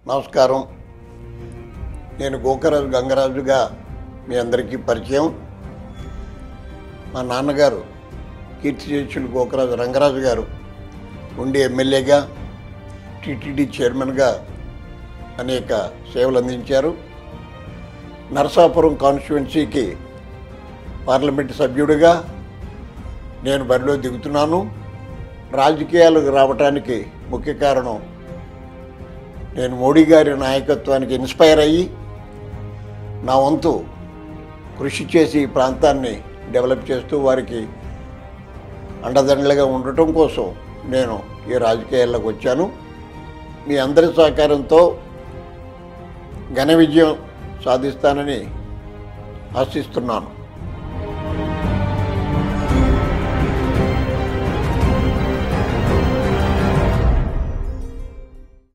నమస్కారం నేను గోకరాజు గంగరాజుగా మీ అందరికీ పరిచయం మా నాన్నగారు కీర్తిశేషులు గోకరాజు రంగరాజు గారు ఉండి ఎమ్మెల్యేగా టీటీడీ చైర్మన్గా అనేక సేవలు అందించారు నరసాపురం కాన్స్టిట్యున్సీకి పార్లమెంట్ సభ్యుడిగా నేను బరిలో దిగుతున్నాను రాజకీయాలకు రావటానికి ముఖ్య కారణం నేను మోడీ గారి నాయకత్వానికి ఇన్స్పైర్ అయ్యి నా వంతు కృషి చేసి ఈ ప్రాంతాన్ని డెవలప్ చేస్తూ వారికి అండదండలుగా ఉండటం కోసం నేను ఈ రాజకీయాల్లోకి వచ్చాను మీ అందరి సహకారంతో ఘన విజయం సాధిస్తానని ఆశిస్తున్నాను